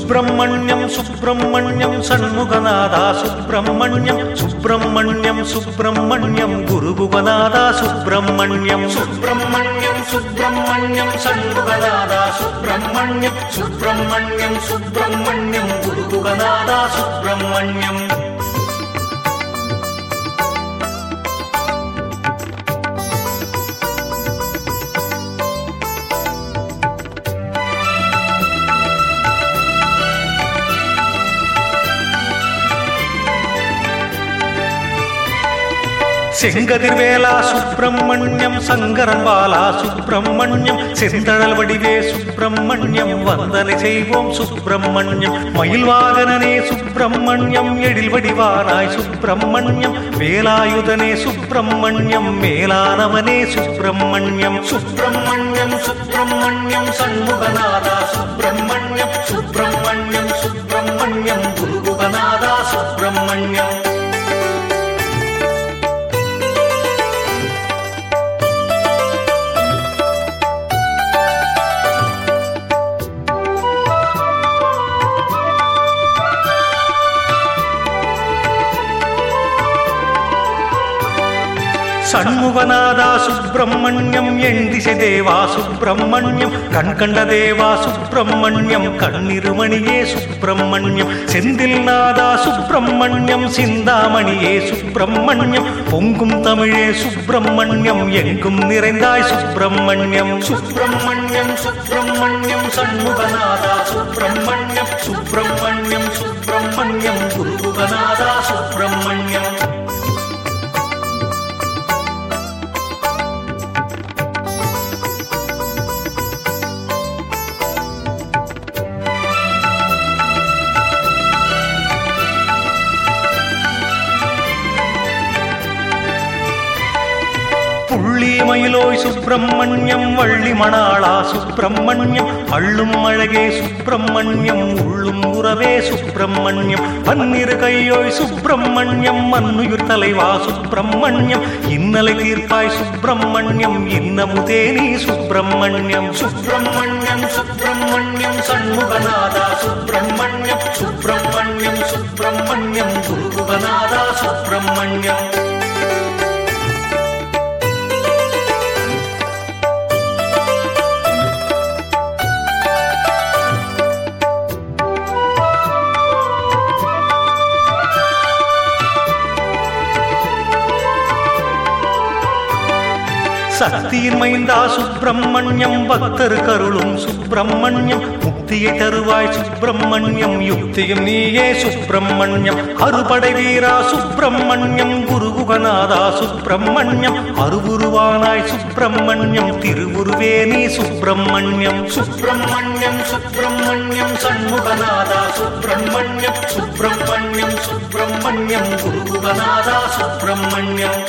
சுப்பிரமணியம் சுப்பிரமணியம் சண்முகநாதா சுப்பிரமணியம் சுப்பிரமணியம் சுப்பிரமணியம் குருகுகநாதா சுப்பிரமணியம் சுப்பிரமணியம் சுப்பிரமணியம் சண்முகநாதா சுப்பிரமணியம் சுப்பிரமணியம் சுப்பிரமணியம் குருகுகநாதா சுப்பிரமணியம் செங்கதிர்வேலா சுப்பிரமணியம் சங்கரன் பாலா சுப்பிரமணியம் செந்தழல் வடிவே சுப்பிரமணியம் வந்தனை செய்வோம் சுப்பிரமணியம் மயில் வாகனனே சுப்பிரமணியம் எழில் வடிவானாய் சுப்பிரமணியம் வேலாயுதனே சுப்பிரமணியம் மேலானவனே சுப்பிரமணியம் சுப்பிரமணியம் சுப்பிரமணியம் சண்முகநாதா சுப்பிரமணியம் சுப்பிரமணியம் சுப்பிரமணியம் குருகுகநாதா சுப்பிரமணியம் சண்முகநாதா சுப்பிரமணியம் எண்டிசை தேவா சுப்பிரமணியம் கண்கண்ட தேவா சுப்பிரமணியம் கண்ணிருமணியே சுப்பிரமணியம் செந்தில் நாதா சுப்பிரமணியம் சிந்தாமணியே சுப்பிரமணியம் பொங்கும் தமிழே சுப்பிரமணியம் எங்கும் நிறைந்தாய் சுப்பிரமணியம் சுப்பிரமணியம் சுப்பிரமணியம் சண்முகநாதா சுப்பிரமணியம் சுப்பிரமணியம் சுப்பிரமணியம் குருகுகநாதா சுப்பிரமணியம் புள்ளி மயிலோய் சுப்பிரமணியம் வள்ளி மணாளா சுப்பிரமணியம் அள்ளும் அழகே சுப்பிரமணியம் உள்ளும் உறவே சுப்பிரமணியம் பன்னிரு கையோய் சுப்பிரமணியம் மன்னுயிர் தலைவா சுப்பிரமணியம் இன்னலை தீர்ப்பாய் சுப்பிரமணியம் இன்னமுதே நீ சுப்பிரமணியம் சுப்பிரமணியம் சுப்பிரமணியம் சண்முகநாதா சுப்பிரமணியம் சுப்பிரமணியம் சுப்பிரமணியம் குருகுகநாதா சுப்பிரமணியம் சக்தியின் மைந்தா சுப்பிரமணியம் பக்தர் கருளும் சுப்பிரமணியம் முக்தியை தருவாய் சுப்பிரமணியம் யுக்தியும் நீயே சுப்பிரமணியம் அறுபடை வீரா சுப்பிரமணியம் குருகுகநாதா சுப்பிரமணியம் அருவுருவானாய் சுப்பிரமணியம் திருவுருவே நீ சுப்பிரமணியம் சுப்பிரமணியம் சுப்பிரமணியம் சண்முகநாதா சுப்பிரமணியம் சுப்பிரமணியம் சுப்பிரமணியம் குருகுகநாதா சுப்பிரமணியம்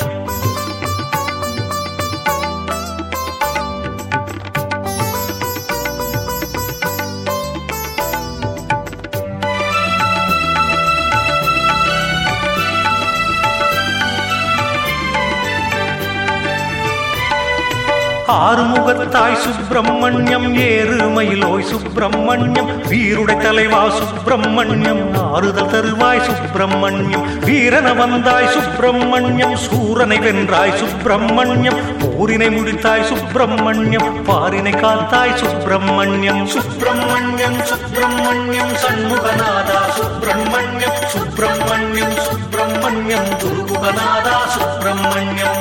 ஆறுமுகத்தாய் சுப்பிரமணியம் ஏறுமயிலோய் சுப்பிரமணியம் வீருடை தலைவா சுப்பிரமணியம் ஆறுதல் தருவாய் சுப்பிரமணியம் வீரன வந்தாய் சுப்பிரமணியம் சூரனை வென்றாய் சுப்பிரமணியம் போரினை முடித்தாய் சுப்பிரமணியம் பாரினை காத்தாய் சுப்பிரமணியம் சுப்பிரமணியம் சுப்பிரமணியம் சண்முகநாதா சுப்பிரமணியம் சுப்பிரமணியம் சுப்பிரமணியம் துருகுகநாதா சுப்பிரமணியம்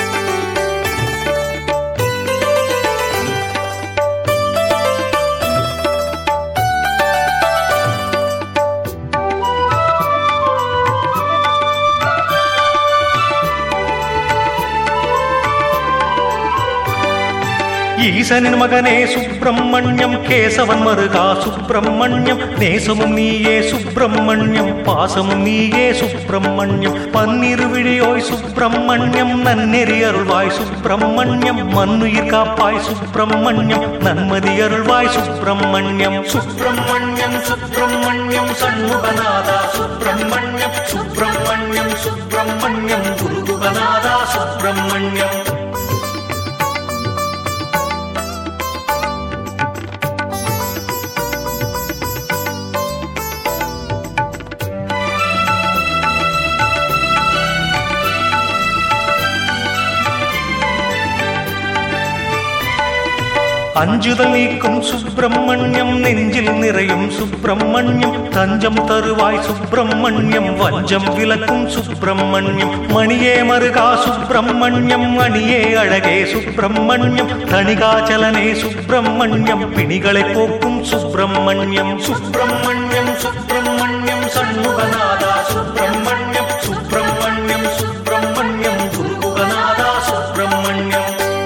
ஈசனின் மகனே சுப்பிரமணியம் கேசவன் மருகா சுப்பிரமணியம் நேசமும் நீயே சுப்பிரமணியம் பாசமும் நீயே சுப்பிரமணியம் பன்னிரு விழியோய் சுப்பிரமணியம் நன்னெறி அருள்வாய் சுப்பிரமணியம் மண்ணுயிர் காப்பாய் சுப்பிரமணியம் நன்மதி அருள்வாய் சுப்பிரமணியம் சுப்பிரமணியம் சுப்பிரமணியம் சண்முகநாதா சுப்பிரமணியம் சுப்பிரமணியம் சுப்பிரமணியம் குருகுகநாதா சுப்பிரமணியம் அஞ்சுதல் நீக்கும் சுப்பிரமணியம் நெஞ்சில் நிறையும் சுப்பிரமணியம் தஞ்சம் தருவாய் சுப்பிரமணியம் வஞ்சம் விலக்கும் சுப்பிரமணியம் மணியே மருகா சுப்பிரமணியம் அணியே அழகே சுப்பிரமணியம் தணிகாச்சலனே சுப்பிரமணியம் பிணிகளை போக்கும் சுப்பிரமணியம் சுப்பிரமணியம் சுப்பிரமணியம் சண்முகநாதா சுப்பிரமணியம் சுப்பிரமணியம் சுப்பிரமணியம் குருகுகநாதா சுப்பிரமணியம்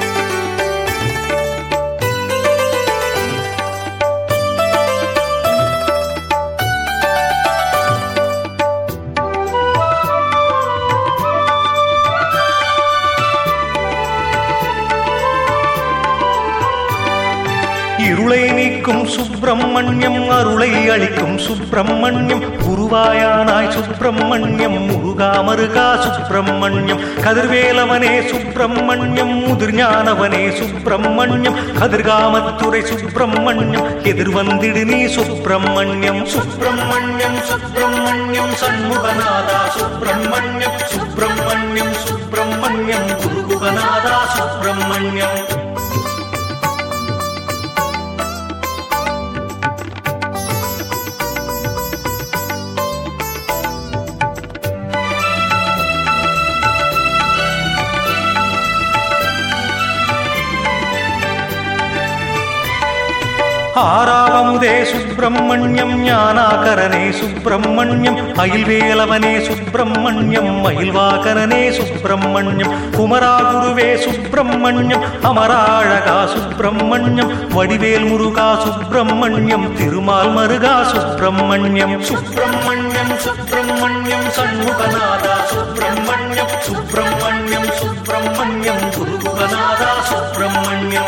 இருளை நீக்கும் சுப்பிரமணியம் அருளை அளிக்கும் சுப்பிரமணியம் குருவாயானாய் சுப்பிரமணியம் முருகா மருகா சுப்பிரமணியம் கதிர்வேலவனே சுப்பிரமணியம் முதிர்ஞானவனே சுப்பிரமணியம் கதிர்காமத்துறை சுப்பிரமணியம் எதிர்வந்திடு நீ சுப்பிரமணியம் சுப்பிரமணியம் சுப்பிரமணியம் சண்முகநாதா சுப்பிரமணியம் சுப்பிரமணியம் சுப்பிரமணியம் குருகுகநாதா சுப்பிரமணியம் ஆறாவமுதே சுப்பிரமணியம் ஞானாகரனே சுப்பிரமணியம் அயில்வேலவனே சுப்பிரமணியம் மயில்வாகரனே சுப்பிரமணியம் குமரா குருவே சுப்பிரமணியம் அமராழகா சுப்பிரமணியம் வடிவேல் முருகா சுப்பிரமணியம் திருமால் மருகா சுப்பிரமணியம் சுப்பிரமணியம் சுப்பிரமணியம் சண்முகநாதா சுப்பிரமணியம் சுப்பிரமணியம் சுப்பிரமணியம் குருகுகநாதா சுப்பிரமணியம்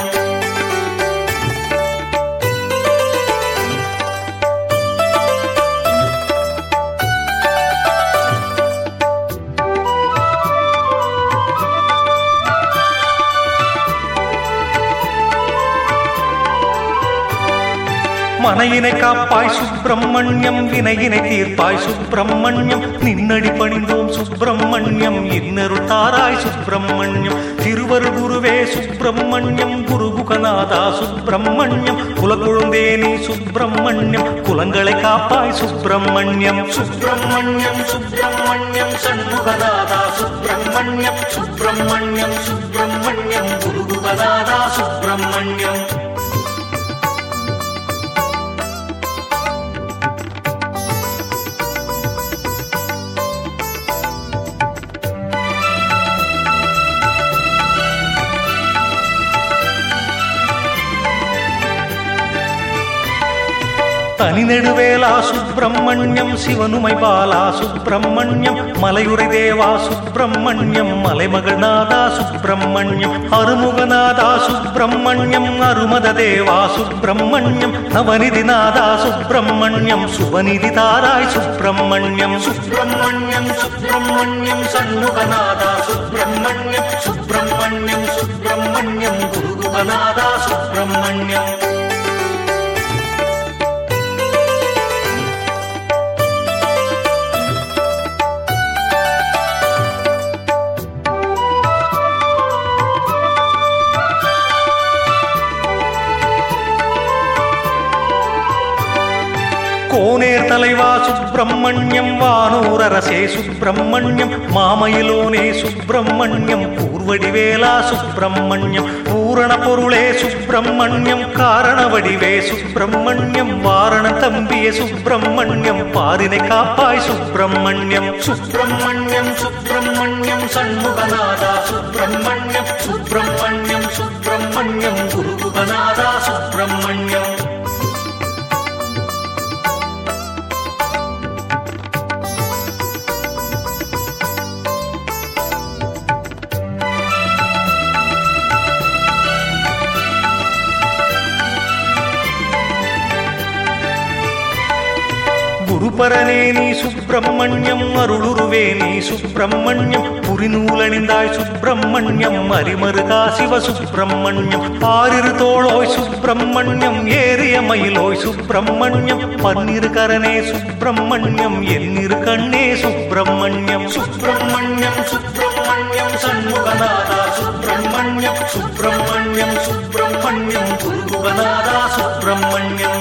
மனையினை காப்பாய் சுப்பிரமணியம் வினையினை தீர்ப்பாய் சுப்பிரமணியம் நின்னடி பணிந்தோம் சுப்பிரமணியம் இன்னருள் தாராய் சுப்பிரமணியம் திருவருள் குருவே சுப்பிரமணியம் குருகுகநாதா சுப்பிரமணியம் குலக்குழுந்தே நீ சுப்பிரமணியம் குலங்களை காப்பாய் சுப்பிரமணியம் சுப்பிரமணியம் சுப்பிரமணியம் சண்முகநாதா சுப்பிரமணியம் சுப்பிரமணியம் சுப்பிரமணியம் குருகுகநாதா சுப்பிரமணியம் தனிநெடுவேலா சுப்பிரமணியம் சிவனுமை பாலா சுப்பிரமணியம் மலையுரை தேவா சுப்பிரமணியம் மலைமகநாதா சுப்பிரமணியம் அருமுகநாதா சுப்பிரமணியம் அருமத தேவா சுப்பிரமணியம் நவநிதிநாதா சுப்பிரமணியம் சுவநிதி தாராய் சுப்பிரமணியம் சுப்பிரமணியம் சுப்பிரமணியம் சண்முகநாதா சுப்பிரமணியம் சுப்பிரமணியம் சுப்பிரமணியம் குருகுகநாதா சுப்பிரமணியம் கோனேர் தலைவா சுப்பிரமணியம் வானூர் அரசே சுப்பிரமணியம் மாமயிலோனே சுப்பிரமணியம் பூர்வடிவேலா சுப்பிரமணியம் பூரண பொருளே சுப்பிரமணியம் காரண வடிவே சுப்பிரமணியம் வாரண தம்பியே சுப்பிரமணியம் பாரினை காப்பாய் சுப்பிரமணியம் சுப்பிரமணியம் சுப்பிரமணியம் சண்முகநாதா சுப்பிரமணியம் சுப்பிரமணியம் சுப்பிரமணியம் குருகுகநாதா சுப்பிரமணியம் குருபரனே நீ சுப்பிரமணியம் அருளுருவே நீ சுப்பிரமணியம் புரிநூலணிந்தாய் சுப்பிரமணியம் அரிமருகா சிவ சுப்பிரமணியம் ஆறிரு தோளோய் சுப்பிரமணியம் ஏறிய மயிலோய் சுப்பிரமணியம் பன்னிரு கரனே சுப்பிரமணியம் எண்ணிரு கண்ணே சுப்பிரமணியம் சுப்பிரமணியம் சுப்பிரமணியம் சண்முகநாதா சுப்பிரமணியம் சுப்பிரமணியம் சுப்பிரமணியம் சுப்பிரமணியம் குருகுகநாதா சுப்பிரமணியம்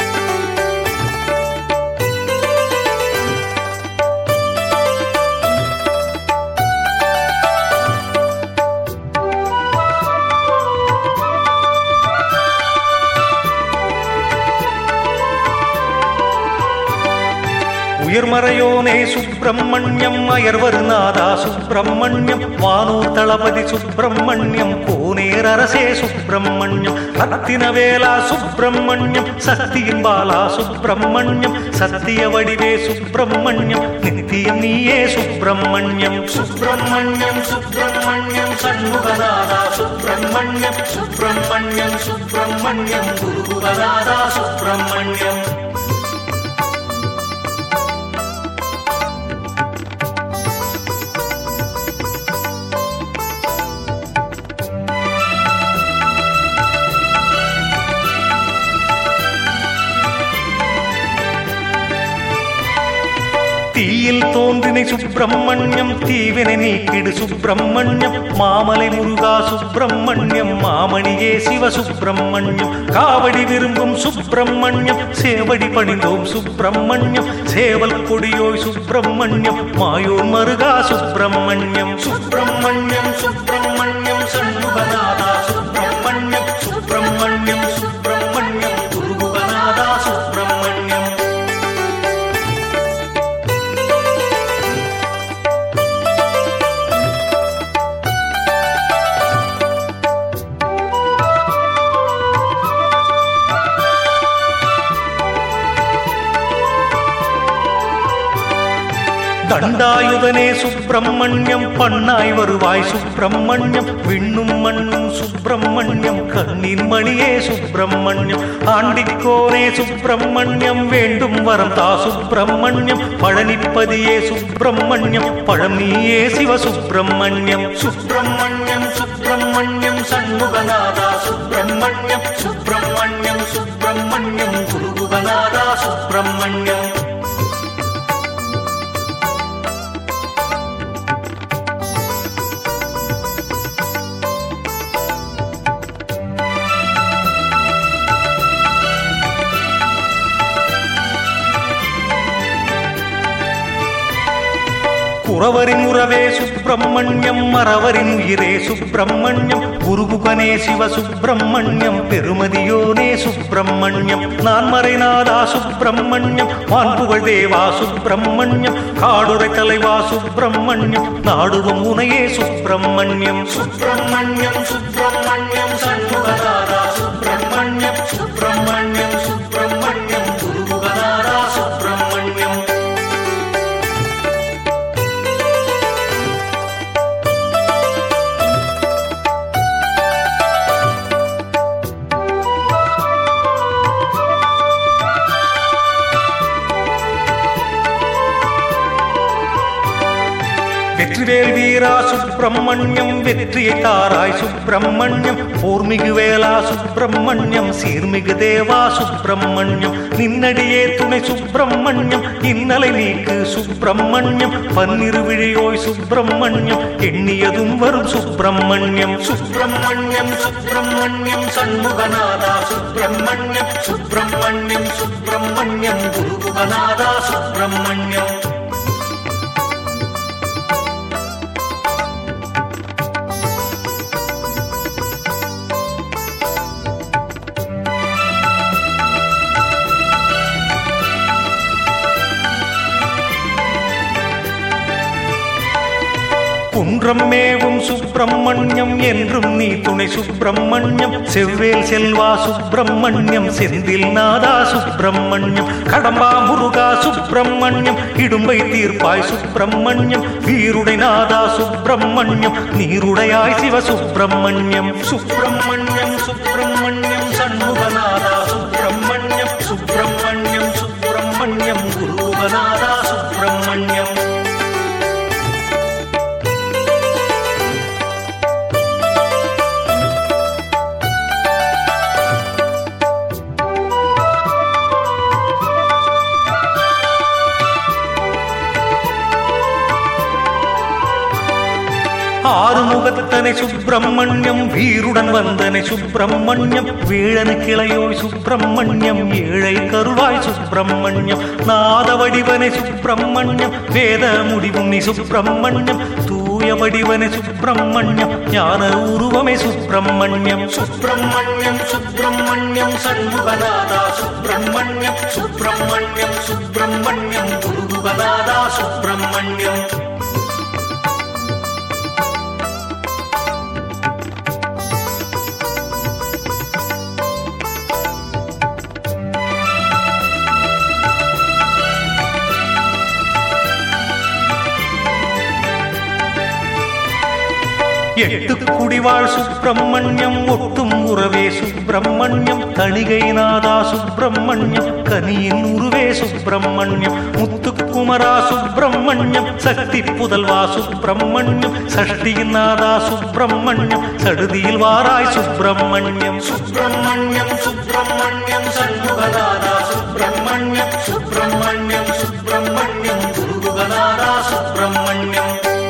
உயர்மறையோனே சுப்பிரமணியம் அயர்வருநாதா சுப்பிரமணியம் வானூர் தளபதி சுப்பிரமணியம் கோனேர் அரசே சுப்பிரமணியம் ரத்தினவேலா சுப்பிரமணியம் சக்தியின் பாலா சுப்பிரமணியம் சத்திய வடிவே சுப்பிரமணியம் நித்தியம் நீயே சுப்பிரமணியம் சுப்பிரமணியம் சுப்பிரமணியம் சண்முகநாதா சுப்பிரமணியம் சுப்பிரமணியம் சுப்பிரமணியம் குருகுகநாதா சுப்பிரமணியம் தீயில் தோன்றினை சுப்பிரமணியம் தீவினை நீக்கிடு சுப்பிரமணியம் மாமலை முருகா சுப்பிரமணியம் மாமணியே சிவ சுப்பிரமணியம் காவடி விரும்பும் சுப்பிரமணியம் சேவடி பணிந்தோம் சுப்பிரமணியம் சேவல் கொடியோய் சுப்பிரமணியம் மாயோர் மருகா சுப்பிரமணியம் சுப்பிரமணியம் சுப்பிரமணியம் சண்முகநாதா சுப்பிரமணியம் சுப்பிரமணியம் சுப்பிரமணியம் குருகுகநாதா சுப்பிரமணியம் தண்டாயுதனே சுப்பிரமணியம் பண்ணாய் வருவாய் சுப்பிரமணியம் விண்ணும் மண்ணும் சுப்பிரமணியம் கண்ணின் மணியே சுப்பிரமணியம் ஆண்டிக்கோனே சுப்பிரமணியம் வேண்டும் வரம் தா சுப்பிரமணியம் பழனிப்பதியே சுப்பிரமணியம் பழனியே சிவ சுப்பிரமணியம் சுப்பிரமணியம் சுப்பிரமணியம் சண்முகநாதா சுப்பிரமணியம் சுப்பிரமணியம் சுப்பிரமணியம் குருகுகநாதா சுப்பிரமணியம் குறவரின் உறவே சுப்பிரமணியம் மறவரின் உயிரே சுப்பிரமணியம் குருகுகனே சிவ சுப்பிரமணியம் பெருமதியோனே சுப்பிரமணியம் நான் மறைநாதா சுப்பிரமணியம் வான்புகழ் தேவா சுப்பிரமணியம் காடுரை தலைவா சுப்பிரமணியம் நாடுவம் உனையே சுப்பிரமணியம் சுப்பிரமணியம் சுப்பிரமணியம் சண்முகநாதா சுப்பிரமணியம் சுப்பிரமணியம் சுப்பிரமணியம் குருகுகநாதா சுப்பிரமணியம் வெற்றிவேல் வீரா சுப்பிரமணியம் வெற்றியை தாராய் சுப்பிரமணியம் போர்மிகு வேளா சுப்பிரமணியம் சீர்மிகு தேவா சுப்பிரமணியம் நின்னடியே துணை சுப்பிரமணியம் இன்னலை நீக்கு சுப்பிரமணியம் பன்னிரு விழியோய் சுப்பிரமணியம் எண்ணியதும் வரும் சுப்பிரமணியம் சுப்பிரமணியம் சுப்பிரமணியம் சண்முகநாதா சுப்பிரமணியம் சுப்பிரமணியம் சுப்பிரமணியம் குருகுகநாதா சுப்பிரமணியம் குன்றம் மேவும் சுப்பிரமணியம் என்றும் நீ துணை சுப்பிரமணியம் செவ்வேல் செல்வா சுப்பிரமணியம் செந்தில் நாதா சுப்பிரமணியம் கடம்பா முருகா சுப்பிரமணியம் இடும்பை தீர்ப்பாய் சுப்பிரமணியம் வீருடை நாதா சுப்பிரமணியம் நீருடையாய் சிவ சுப்பிரமணியம் சுப்பிரமணியம் சுப்பிரமணியம் சண்முகநாதா சுப்பிரமணியம் சுப்பிரமணியம் சுப்பிரமணியம் குருகநாதா சுப்பிரமணியம் ஆறுமுகத்த வந்தனை சுப்பிரமணியம் வீருடன் வந்தனை சுப்பிரமணியம் வீழனு கிளையோய் சுப்பிரமணியம் ஏழை கருவாய் சுப்பிரமணியம் நாத வடிவனை சுப்பிரமணியம் வேத முடிவும் நீ சுப்பிரமணியம் தூய வடிவனை சுப்பிரமணியம் ஞான உருவமே சுப்பிரமணியம் சுப்பிரமணியம் சுப்பிரமணியம் சண்முகநாதா சுப்பிரமணியம் சுப்பிரமணியம் சுப்பிரமணியம் குருகுகநாதா சுப்பிரமணியம் எட்டு குடிவாழ் சுப்பிரமணியம் ஒட்டும் உறவே சுப்பிரமணியம் தணிகை நாதா சுப்பிரமணியம் கனியின் உருவே சுப்பிரமணியம் முத்துக்குமரா சுப்பிரமணியம் சக்தி புதல்வா சுப்பிரமணியம் சஷ்டியின் நாதா சுப்பிரமணியம் சடுதியில் வாராய் சுப்பிரமணியம் சுப்பிரமணியம் சுப்பிரமணியம் சண்முகநாதா சுப்பிரமணியம் சுப்பிரமணியம் சுப்பிரமணியம் குருகுகநாதா சுப்பிரமணியம்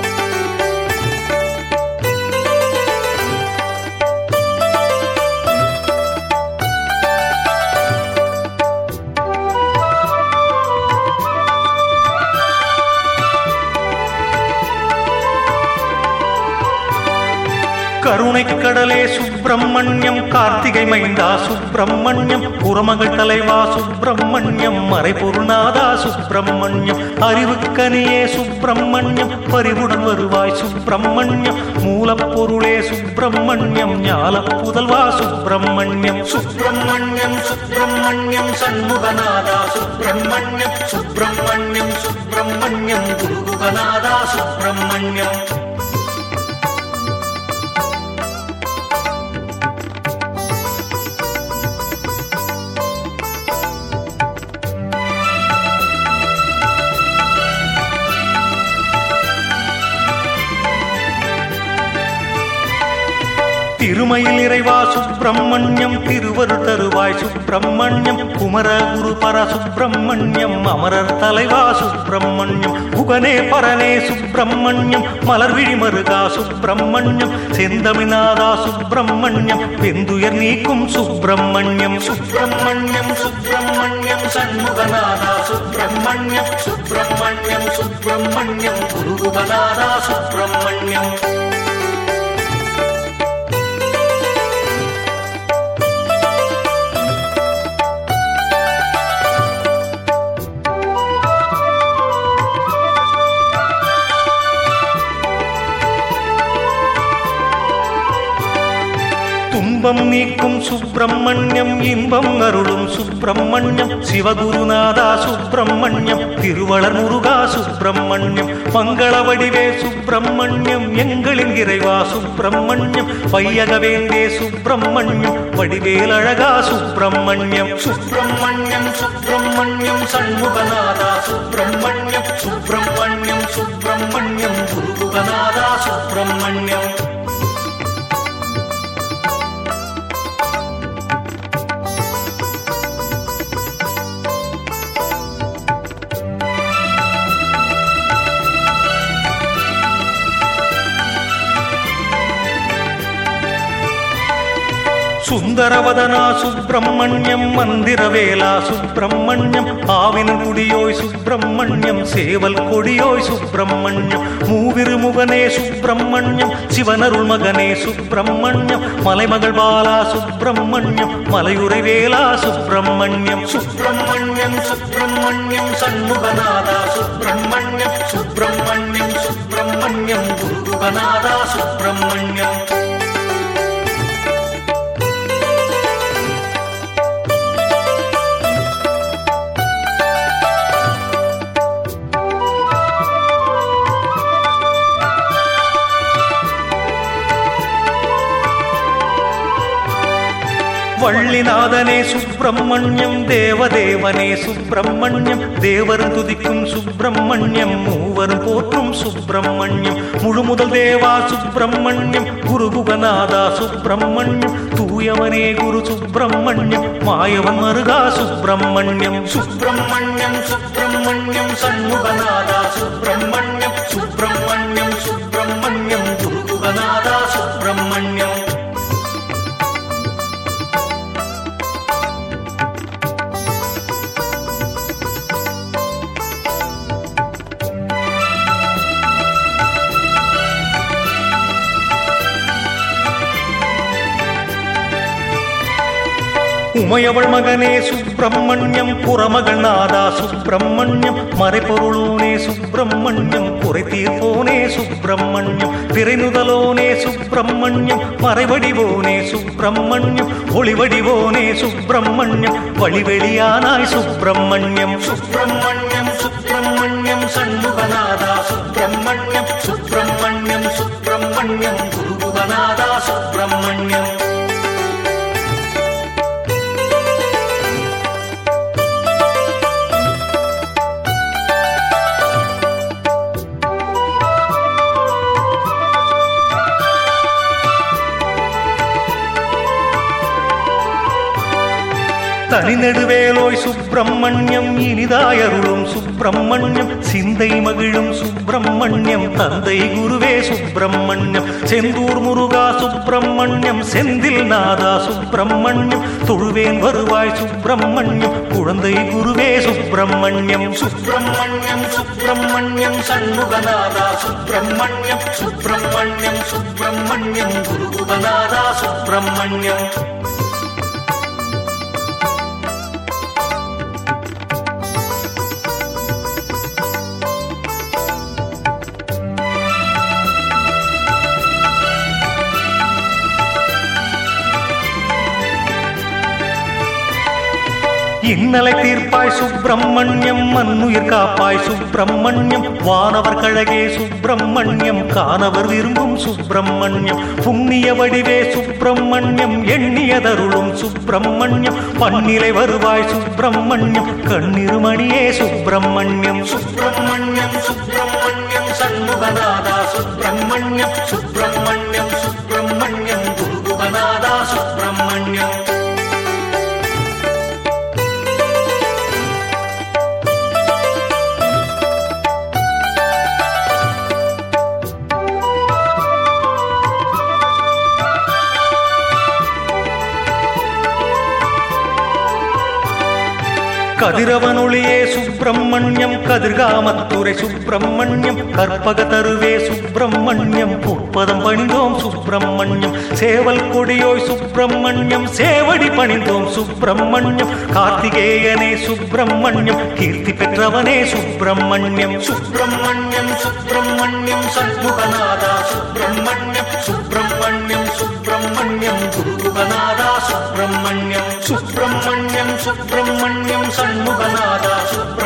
கருணை கடலே சுப்பிரமணியம் கார்த்திகை மைந்தா சுப்பிரமணியம் புறமகள் தலைவா சுப்பிரமணியம் மறைபொருநாதா சுப்பிரமணியம் அறிவுக்கனியே சுப்பிரமணியம் பரிவுடன் வருவாய் சுப்பிரமணியம் மூலப்பொருளே சுப்பிரமணியம் ஞால புதல்வா சுப்பிரமணியம் சுப்பிரமணியம் சுப்பிரமணியம் சண்முகநாதா சுப்பிரமணியம் சுப்பிரமணியம் சுப்பிரமணியம் குருகுகநாதா சுப்பிரமணியம் திருமயில் இறைவா சுப்பிரமணியம் திருவரு தருவாய் சுப்பிரமணியம் குமர குரு பர சுப்பிரமணியம் அமரர் தலைவா சுப்பிரமணியம் புகனே பரனே சுப்பிரமணியம் மலர்விழி மருகா சுப்பிரமணியம் செந்தமிநாதா சுப்பிரமணியம் வெந்துயர் நீக்கும் சுப்பிரமணியம் சுப்பிரமணியம் சுப்பிரமணியம் சண்முகநாதா சுப்பிரமணியம் சுப்பிரமணியம் சுப்பிரமணியம் குருகுகநாதா சுப்பிரமணியம் துன்பம் நீக்கும் சுப்பிரமணியம் இன்பம் அருளும் சுப்பிரமணியம் சிவகுருநாதா சுப்பிரமணியம் திருவளர் முருகா சுப்பிரமணியம் மங்கள வடிவே சுப்பிரமணியம் எங்களின் இறைவா சுப்பிரமணியம் வையகவேந்தே சுப்பிரமணியம் வடிவேல் அழகா சுப்பிரமணியம் சுப்பிரமணியம் சுப்பிரமணியம் சண்முகநாதா சுப்பிரமணியம் சுப்பிரமணியம் சுப்பிரமணியம் குருகுகநாதா சுப்பிரமணியம் சுந்தரவதனா சுப்பிரமணியம் மந்திரவேலா சுப்பிரமணியம் ஆவின் குடியோய் சுப்பிரமணியம் சேவல் கொடியோய் சுப்பிரமணியம் மூவிருமுகனே சுப்பிரமணியம் சிவனருள் மகனே சுப்பிரமணியம் மலைமகள் பாலா சுப்பிரமணியம் மலையுறை வேலா சுப்பிரமணியம் சுப்பிரமணியம் சுப்பிரமணியம் சண்முகநாதா சுப்பிரமணியம் சுப்பிரமணியம் சுப்பிரமணியம் குருகுகநாதா சுப்பிரமணியம் வள்ளிநாதனே சுப்பிரமணியம் தேவதேவனே சுப்பிரமணியம் தேவரும் துதிக்கும் சுப்பிரமணியம் மூவரும் போற்றும் சுப்பிரமணியம் முழுமுதல் தேவா சுப்பிரமணியம் குருகுகநாதா சுப்பிரமணியம் தூயவனே குரு சுப்பிரமணியம் மாயவன் மருகா சுப்பிரமணியம் சுப்பிரமணியம் சுப்பிரமணியம் சண்முகநாதா சுப்பிரமணியம் சுப்பிரமணியம் சுப்பிரமணியம் குருகுகநாதா சுப்பிரமணியம் உமையவள் மகனே சுப்பிரமணியம் புறமகள் நாதா சுப்பிரமணியம் மறைபொருளோனே சுப்பிரமணியம் குறை தீர்ப்போனே சுப்பிரமணியம் திரைநுதலோனே சுப்பிரமணியம் மறைவடிவோனே சுப்பிரமணியம் ஒளிவடிவோனே சுப்பிரமணியம் வழிவெளியானாய் சுப்பிரமணியம் சுப்பிரமணியம் சுப்பிரமணியம் சண்முகநாதா சுப்பிரமணியம் சுப்பிரமணியம் சுப்பிரமணியம் குருகுகநாதா சுப்பிரமணியம் தனிநெடுவேலோய் சுப்பிரமணியம் இனிதாயருளும் சுப்பிரமணியம் சிந்தை மகிழும் சுப்பிரமணியம் தந்தை குருவே சுப்பிரமணியம் செந்தூர் முருகா சுப்பிரமணியம் செந்தில் நாதா சுப்பிரமணியம் தொழுவேன் வருவாய் சுப்பிரமணியம் குழந்தை குருவே சுப்பிரமணியம் சுப்பிரமணியம் சுப்பிரமணியம் சண்முகநாதா சுப்பிரமணியம் சுப்பிரமணியம் சுப்பிரமணியம் குருகுகநாதா சுப்பிரமணியம் இன்னலை தீர்ப்பாய் சுப்பிரமணியம் மண்ணுயிர் காப்பாய் சுப்பிரமணியம் வானவர் கழகே சுப்பிரமணியம் காணவர் விரும்பும் சுப்பிரமணியம் புண்ணிய வடிவே சுப்பிரமணியம் எண்ணியதருளும் சுப்பிரமணியம் பன்னிலை வருவாய் சுப்பிரமணியம் கண்ணிருமணியே சுப்பிரமணியம் சுப்பிரமணியம் சுப்பிரமணியம் சண்முகநாதா சுப்பிரமணியம் சுப்பிரமணியம் சுப்பிரமணியம் குருகுகநாதா சுப்பிரமணியம் கதிரவனொளியே சுப்பிரமணியம் கதிர்காமத்துறை சுப்பிரமணியம் கற்பக தருவே சுப்பிரமணியம் புற்பதம் பணிந்தோம் சுப்பிரமணியம் சேவல் கொடியோய் சுப்பிரமணியம் சேவடி பணிந்தோம் சுப்பிரமணியம் கார்த்திகேயனே சுப்பிரமணியம் கீர்த்தி பெற்றவனே சுப்பிரமணியம் சுப்பிரமணியம் சுப்பிரமணியம் சண்முகநாதா சுப்பிரமணியம் சுப்பிரமணியம் சுப்பிரமணியம் குருகுகநாதா சுப்பிரமணியம் சுப்பிரமணியம் சுப்பிரமணியம் சண்முகநாதா சுப்பிரமணியம்